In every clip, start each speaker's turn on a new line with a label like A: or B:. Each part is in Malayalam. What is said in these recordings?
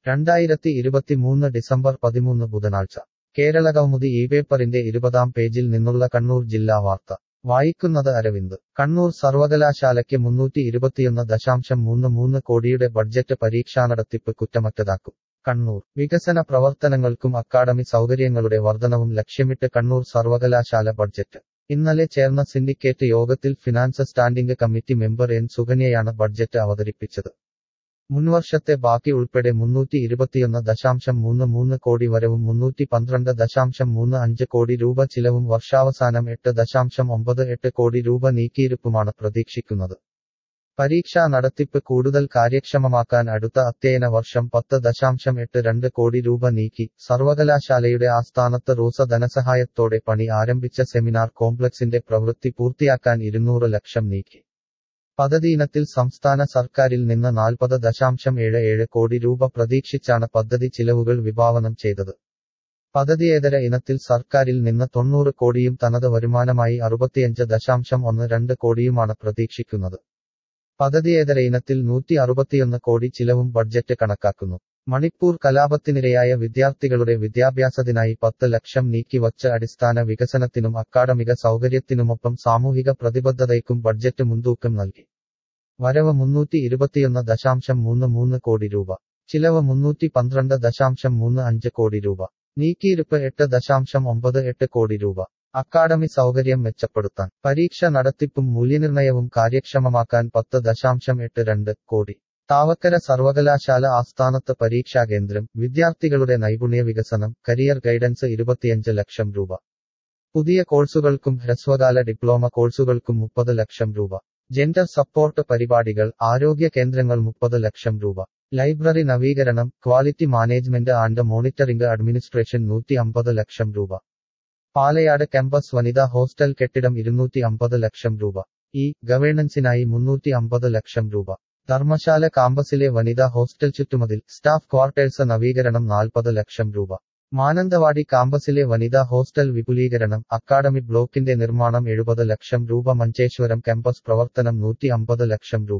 A: രണ്ടായിരത്തി ഇരുപത്തിമൂന്ന് ഡിസംബർ പതിമൂന്ന് ബുധനാഴ്ച കേരളകൗമുദി ഈ പേപ്പറിന്റെ ഇരുപതാം പേജിൽ നിന്നുള്ള കണ്ണൂർ ജില്ലാ വാർത്ത വായിക്കുന്നത് അരവിന്ദ് കണ്ണൂർ സർവകലാശാലയ്ക്ക് മുന്നൂറ്റി ഇരുപത്തിയൊന്ന് ദശാംശം മൂന്ന് മൂന്ന് കോടിയുടെ ബഡ്ജറ്റ് പരീക്ഷാനടത്തിപ്പ് കുറ്റമറ്റതാക്കും കണ്ണൂർ വികസന പ്രവർത്തനങ്ങൾക്കും അക്കാഡമി സൗകര്യങ്ങളുടെ വർധനവും ലക്ഷ്യമിട്ട് കണ്ണൂർ സർവകലാശാല ബഡ്ജറ്റ് ഇന്നലെ ചേർന്ന സിൻഡിക്കേറ്റ് യോഗത്തിൽ finance standing committee member N സുകന്യയാണ് ബഡ്ജറ്റ് അവതരിപ്പിച്ചത് മുൻവർഷത്തെ ബാക്കി ഉൾപ്പെടെ മുന്നൂറ്റി ഇരുപത്തിയൊന്ന് ദശാംശം മൂന്ന് മൂന്ന് കോടി വരവും മുന്നൂറ്റി പന്ത്രണ്ട് ദശാംശം മൂന്ന് അഞ്ച് കോടി രൂപ ചിലവും വർഷാവസാനം എട്ട് ദശാംശം ഒമ്പത് എട്ട് കോടി രൂപ നീക്കിയിരുപ്പുമാണ് പ്രതീക്ഷിക്കുന്നത് പരീക്ഷാ നടത്തിപ്പ് കൂടുതൽ കാര്യക്ഷമമാക്കാൻ അടുത്ത അധ്യയന വർഷം പത്ത് ദശാംശം എട്ട് രണ്ട് കോടി രൂപ നീക്കി സർവകലാശാലയുടെ ആസ്ഥാനത്ത് റൂസ ധനസഹായത്തോടെ പണി ആരംഭിച്ച സെമിനാർ കോംപ്ലക്സിന്റെ പ്രവൃത്തി പൂർത്തിയാക്കാൻ ഇരുന്നൂറ് ലക്ഷം നീക്കി പദ്ധതിയിനത്തിൽ സംസ്ഥാന സർക്കാരിൽ നിന്ന് നാൽപ്പത് ദശാംശം ഏഴ് ഏഴ് കോടി രൂപ പ്രതീക്ഷിച്ചാണ് പദ്ധതി ചിലവുകൾ വിഭാവനം ചെയ്തത് പദ്ധതിയേതര ഇനത്തിൽ സർക്കാരിൽ നിന്ന് തൊണ്ണൂറ് കോടിയും തനത് വരുമാനമായി അറുപത്തിയഞ്ച് ദശാംശം ഒന്ന് രണ്ട് കോടിയുമാണ് പ്രതീക്ഷിക്കുന്നത് പദ്ധതിയേതര ഇനത്തിൽ നൂറ്റി അറുപത്തിയൊന്ന് കോടി ചിലവും ബഡ്ജറ്റ് കണക്കാക്കുന്നു മണിപ്പൂർ കലാപത്തിനിരയായ വിദ്യാർത്ഥികളുടെ വിദ്യാഭ്യാസത്തിനായി പത്ത് ലക്ഷം നീക്കിവച്ച് അടിസ്ഥാന വികസനത്തിനും അക്കാഡമിക സൗകര്യത്തിനുമൊപ്പം സാമൂഹിക പ്രതിബദ്ധതയ്ക്കും ബഡ്ജറ്റ് മുൻതൂക്കം നൽകി വരവ് മുന്നൂറ്റി ഇരുപത്തിയൊന്ന് ദശാംശം മൂന്ന് മൂന്ന് കോടി രൂപ ചിലവ് മുന്നൂറ്റി പന്ത്രണ്ട് ദശാംശം മൂന്ന് അഞ്ച് കോടി രൂപ നീക്കിയിരുപ്പ് എട്ട് ദശാംശം ഒമ്പത് എട്ട് കോടി രൂപ അക്കാഡമി സൗകര്യം മെച്ചപ്പെടുത്താൻ പരീക്ഷ നടത്തിപ്പും മൂല്യനിർണയവും കാര്യക്ഷമമാക്കാൻ പത്ത് ദശാംശം എട്ട് രണ്ട് കോടി താവക്കര സർവകലാശാല ആസ്ഥാനത്ത് പരീക്ഷാ കേന്ദ്രം വിദ്യാർത്ഥികളുടെ നൈപുണ്യ വികസനം കരിയർ ഗൈഡൻസ് ഇരുപത്തിയഞ്ച് ലക്ഷം രൂപ പുതിയ കോഴ്സുകൾക്കും ഹ്രസ്വകാല ഡിപ്ലോമ കോഴ്സുകൾക്കും മുപ്പത് ലക്ഷം രൂപ ജെൻഡർ സപ്പോർട്ട് പരിപാടികൾ ആരോഗ്യ കേന്ദ്രങ്ങൾ മുപ്പത് ലക്ഷം രൂപ ലൈബ്രറി നവീകരണം quality management and monitoring administration നൂറ്റി അമ്പത് ലക്ഷം രൂപ പാലയാട് ക്യാമ്പസ് വനിതാ ഹോസ്റ്റൽ കെട്ടിടം ഇരുന്നൂറ്റി അമ്പത് ലക്ഷം രൂപ ഈ ഗവേണൻസിനായി മുന്നൂറ്റി അമ്പത് ലക്ഷം രൂപ ധർമ്മശാല കാമ്പസിലെ വനിതാ ഹോസ്റ്റൽ ചുറ്റുമതിൽ സ്റ്റാഫ് ക്വാർട്ടേഴ്സ് നവീകരണം നാൽപ്പത് ലക്ഷം രൂപ മാനന്തവാടി കാമ്പസിലെ വനിതാ ഹോസ്റ്റൽ വിപുലീകരണം അക്കാഡമി ബ്ലോക്കിന്റെ നിർമ്മാണം എഴുപത് ലക്ഷം രൂപ മഞ്ചേശ്വരം ക്യാമ്പസ് പ്രവർത്തനം നൂറ്റി അമ്പത് ലക്ഷം രൂപ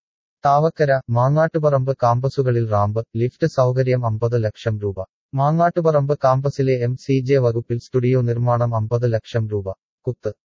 A: താവക്കര മാങ്ങാട്ടുപറമ്പ് കാമ്പസുകളിൽ റാമ്പ് ലിഫ്റ്റ് സൗകര്യം അമ്പത് ലക്ഷം രൂപ മാങ്ങാട്ടുപറമ്പ് കാമ്പസിലെ എം സി ജെ വകുപ്പിൽ സ്റ്റുഡിയോ നിർമ്മാണം അമ്പത് ലക്ഷം രൂപ കുത്ത്